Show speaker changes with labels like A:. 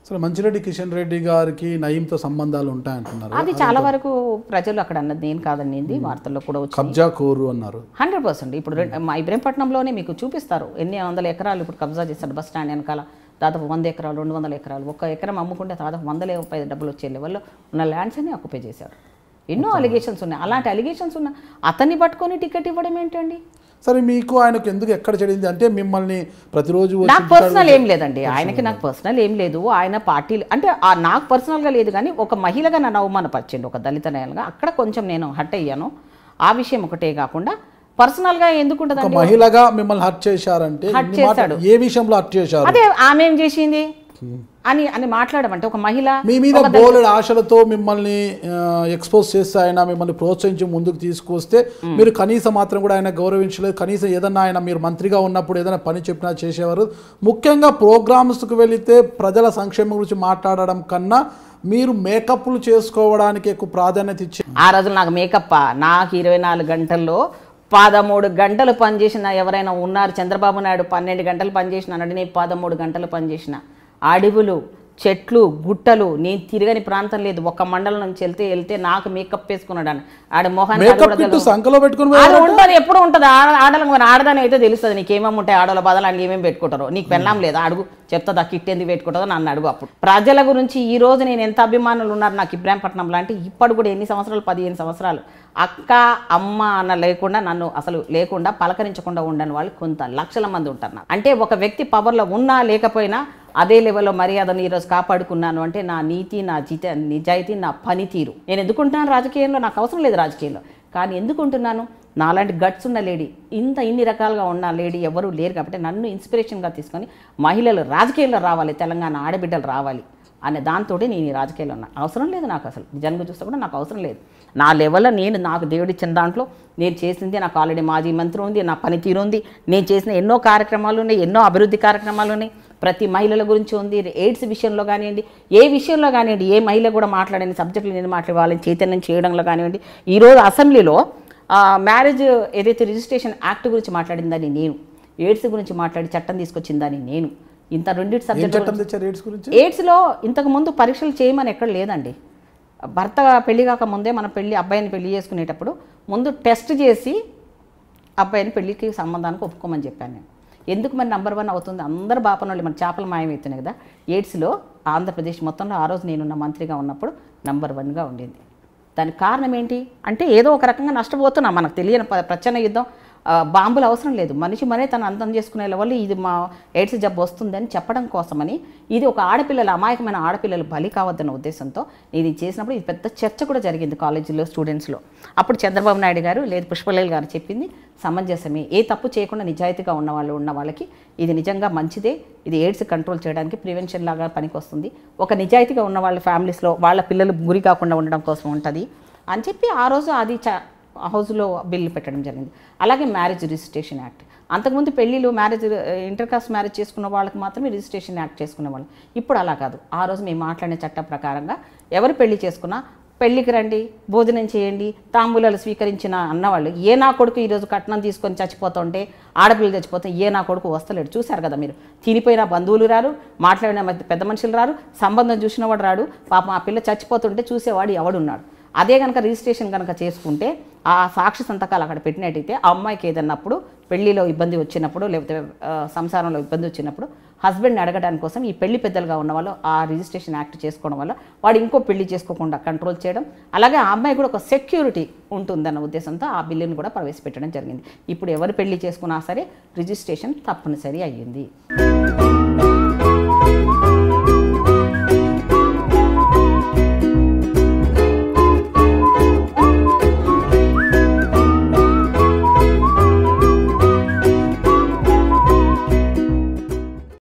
A: అసలు మంచిరెడ్డి కిషన్ రెడ్డి గారికి నయీంతో సంబంధాలు ఉంటాయంటున్నారు
B: అది చాలా వరకు ప్రజలు అక్కడ అన్నది నేను కాదనింది వార్తల్లో కూడా వచ్చింది
A: కబ్జా కోరు అన్నారు
B: హండ్రెడ్ పర్సెంట్ ఇప్పుడు రెం- మా ఇబ్రహీంపట్నంలోనే మీకు చూపిస్తారు ఎన్ని వందల ఎకరాలు ఇప్పుడు కబ్జా చేస్తారు బస్ స్టాండ్ వెనకాల దాదాపు వంద ఎకరాలు రెండు వందల ఎకరాలు ఒక్క ఎకరం అమ్ముకుంటే దాదాపు వందల పై డబ్బులు వచ్చే లెవెల్లో ఉన్న ల్యాండ్స్ అన్ని ఆక్యుపై చేశారు ఎన్నో అలిగేషన్స్ ఉన్నాయి అలాంటి అలిగేషన్స్ ఉన్న అతన్ని పట్టుకొని టికెట్ ఇవ్వడం ఏంటండి
A: సరే మీకు ఆయనకు ఎందుకు ఎక్కడ చెడింది అంటే మిమ్మల్ని ప్రతిరోజు వచ్చి
B: నాకు పర్సనల్ ఏం లేదండి ఆయనకి నాకు పర్సనల్ ఏం లేదు ఆయన పార్టీలు అంటే ఆ నాకు పర్సనల్గా లేదు కానీ ఒక మహిళగా నన్ను అవమానపరిచిండు ఒక దళిత నేలగా అక్కడ కొంచెం నేను హట్ అయ్యాను ఆ విషయం ఒకటే కాకుండా పర్సనల్గా ఎందుకు
A: ఒక
B: ఉంటుందండి
A: మహిళగా మిమ్మల్ని హర్ట్ చేశారంటే
B: హర్ట్
A: ఇన్ని మాటలు-
B: చేశాడు.
A: ఏ విషయంలో హర్ట్ చేశారు
B: అదే ఆమె ఏం చేసింది అని అని మాట్లాడమంటే ఒక మహిళ
A: మీ మీద బోలెడు ఆశలతో మిమ్మల్ని ఎక్స్పోజ్ చేస్తే ఆయన మిమ్మల్ని ప్రోత్సహించి ముందుకు తీసుకొస్తే మీరు కనీసం మాత్రం కూడా ఆయన గౌరవించలేదు కనీసం ఏదన్నా ఆయన మీరు మంత్రిగా ఉన్నప్పుడు ఏదైనా పని చెప్పినా చేసేవారు ముఖ్యంగా ప్రోగ్రామ్స్కి వెళితే ప్రజల సంక్షేమం గురించి మాట్లాడడం కన్నా మీరు మేకప్లు చేసుకోవడానికి ఎక్కువ ప్రాధాన్యత ఇచ్చే
B: ఆ రోజు నాకు మేకప్ నాకు ఇరవై నాలుగు గంటల్లో పదమూడు గంటలు పనిచేసిన ఎవరైనా ఉన్నారు చంద్రబాబు నాయుడు పన్నెండు గంటలు పనిచేసిన అన్నాడు నేను పదమూడు గంటలు పనిచేసిన అడవులు చెట్లు గుట్టలు నేను తిరగని ప్రాంతం లేదు ఒక మండలం నుంచి వెళ్తే వెళ్తే నాకు మేకప్ వేసుకున్నాడు అని ఆడ మొహానికి అది
A: మేకప్
B: కూడా
A: కిట్
B: తెలియదు.
A: సంఖలో పెట్టుకుని
B: అది ఉంటుంది ఎప్పుడు ఉంటుంది ఆడ ఆడలకు మరి ఆడదాని అయితే తెలుస్తుంది నీకు ఏమేమి ఉంటాయి ఆడల బాధలు అని ఏమేమి పెట్టుకుంటారో నీకు పెళ్ళాం లేదా అడుగు చెప్తుంది ఆ కిట్ ఎందుకు పెట్టుకుంటుందో నన్ను అడుగు అప్పుడు ప్రజల గురించి ఈ రోజు నేను ఎంత అభిమానులు ఉన్నారు నాకు ఇబ్రాహీంపట్నం లాంటి ఇప్పుడు కూడా ఎన్ని సంవత్సరాలు పదిహేను సంవత్సరాలు అక్క అమ్మ అన్న లేకుండా నన్ను అసలు లేకుండా పలకరించకుండా ఉండని వాళ్ళు కొంత లక్షల మంది ఉంటారు నాకు. అంటే ఒక వ్యక్తి పవర్లో ఉన్నా లేకపోయినా అదే లెవెల్లో మర్యాదను ఈరోజు కాపాడుకున్నాను అంటే నా నీతి నా జిత నిజాయితీ నా పనితీరు నేను ఎందుకుంటున్నాను రాజకీయంలో నాకు అవసరం లేదు రాజకీయంలో కానీ ఎందుకు ఉంటున్నాను నాలాంటి గట్స్ ఉన్న లేడీ ఇంత ఇన్ని రకాలుగా ఉన్న లేడీ ఎవరు లేరు కాబట్టి నన్ను ఇన్స్పిరేషన్గా తీసుకొని మహిళలు రాజకీయాల్లో రావాలి తెలంగాణ ఆడబిడ్డలు రావాలి అనే దాంతో నేను ఈ రాజకీయాల్లో ఉన్నా అవసరం లేదు నాకు అసలు నిజంగా చూస్తే కూడా నాకు అవసరం లేదు నా లెవెల్లో నేను నాకు దేవుడిచ్చిన దాంట్లో నేను చేసింది నాకు ఆల్రెడీ మాజీ మంత్రి ఉంది నా పనితీరు ఉంది నేను చేసిన ఎన్నో కార్యక్రమాలు ఉన్నాయి ఎన్నో అభివృద్ధి కార్యక్రమాలు ఉన్నాయి ప్రతి మహిళల గురించి ఉంది ఎయిడ్స్ విషయంలో కానివ్వండి ఏ విషయంలో కానివ్వండి ఏ మహిళ కూడా మాట్లాడని సబ్జెక్టులు నేను మాట్లాడే వాళ్ళని చైతన్యం చేయడంలో కానివ్వండి ఈరోజు అసెంబ్లీలో ఆ, మ్యారేజ్ ఏదైతే రిజిస్ట్రేషన్ యాక్ట్ గురించి మాట్లాడిందని నేను ఎయిడ్స్ గురించి మాట్లాడి చట్టం తీసుకొచ్చిందని నేను ఇంత రెండింటి
A: ఏం
B: సబ్జెక్ట్
A: చట్టం తెచ్చారు ఎయిడ్స్ గురించి
B: ఎయిడ్స్లో ఇంతకు ముందు పరీక్షలు చేయమని ఎక్కడ లేదండి భర్త పెళ్లి కాక ముందే మన పెళ్లి అబ్బాయిని పెళ్లి చేసుకునేటప్పుడు ముందు టెస్ట్ చేసి అబ్బాయిని పెళ్లికి సంబంధానికి ఒప్పుకోమని చెప్పాను నేను ఎందుకు మరి నంబర్ వన్ అవుతుంది అందరు బాపనోళ్ళు మన చేపలు మాయమవుతున్నాయి కదా ఎయిడ్స్లో ఆంధ్రప్రదేశ్ మొత్తంలో ఆ రోజు నేనున్న మంత్రిగా ఉన్నప్పుడు నంబర్ వన్గా ఉండేది దానికి కారణం ఏంటి అంటే ఏదో ఒక రకంగా నష్టపోతున్నాం మనకు తెలియని ప- ప్రచన్న యుద్ధం ఆ, బాంబులు అవసరం లేదు మనిషి మనే తను అంతం చేసుకునే లెవెల్ ఇది మా ఎయిడ్స్ జబ్బు వస్తుందని చెప్పడం కోసమని ఇది ఒక ఆడపిల్లల అమాయకమైన ఆడపిల్లలు బలి కావద్దన్న ఉద్దేశంతో నేను ఇది చేసినప్పుడు ఇది పెద్ద చర్చ కూడా జరిగింది కాలేజీలో స్టూడెంట్స్లో అప్పుడు చంద్రబాబు నాయుడు గారు లేదు పుష్పలేల్ గారు చెప్పింది సమంజసమే ఏ తప్పు చేయకుండా నిజాయితీగా ఉన్న వాళ్ళు ఉన్న వాళ్ళకి ఇది నిజంగా మంచిదే ఇది ఎయిడ్స్ కంట్రోల్ చేయడానికి ప్రివెన్షన్ లాగా పనికొస్తుంది ఒక నిజాయితీగా ఉన్న వాళ్ళ ఫ్యామిలీస్లో వాళ్ళ పిల్లలు గురి కాకుండా ఉండడం కోసం ఉంటుంది అని చెప్పి ఆ రోజు అది చ హౌస్లో బిల్లు పెట్టడం జరిగింది అలాగే మ్యారేజ్ రిజిస్ట్రేషన్ యాక్ట్ అంతకుముందు పెళ్ళిళ్ళు మ్యారేజ్ ఇంటర్ కాస్ట్ మ్యారేజ్ చేసుకున్న వాళ్ళకి మాత్రమే రిజిస్ట్రేషన్ యాక్ట్ చేసుకునే వాళ్ళు ఇప్పుడు అలా కాదు ఆ రోజు మేము మాట్లాడిన చట్టం ప్రకారంగా ఎవరు పెళ్లి చేసుకున్నా పెళ్ళికి రండి భోజనం చేయండి తాంబూలాలు స్వీకరించిన అన్నవాళ్ళు ఏ నా కొడుకు ఈరోజు కట్నం తీసుకొని చచ్చిపోతుంటే ఆడపిల్లలు చచ్చిపోతే ఏ నా కొడుకు వస్తలేడు చూశారు కదా మీరు తినిపోయిన బంధువులు రారు మాట్లాడిన మధ్య పెద్ద మనుషులు రారు సంబంధం చూసిన వాడు రాడు పాపం ఆ పిల్ల చచ్చిపోతుంటే చూసేవాడు ఎవడున్నాడు అదే కనుక రిజిస్ట్రేషన్ కనుక చేసుకుంటే ఆ సాక్షి సంతకాలు అక్కడ పెట్టినట్టయితే ఆ అమ్మాయికి ఏదన్నప్పుడు పెళ్లిలో ఇబ్బంది వచ్చినప్పుడు లేకపోతే ఆ, సంసారంలో ఇబ్బంది వచ్చినప్పుడు హస్బెండ్ని అడగడానికి కోసం ఈ పెళ్లి పెద్దలుగా ఉన్న వాళ్ళు ఆ రిజిస్ట్రేషన్ యాక్ట్ చేసుకోవడం వల్ల వాడు ఇంకో పెళ్లి చేసుకోకుండా కంట్రోల్ చేయడం అలాగే ఆ అమ్మాయి కూడా ఒక సెక్యూరిటీ ఉంటుందన్న ఉద్దేశంతో ఆ బిల్లుని కూడా ప్రవేశపెట్టడం జరిగింది ఇప్పుడు ఎవరు పెళ్లి చేసుకున్నా సరే రిజిస్ట్రేషన్ తప్పనిసరి అయ్యింది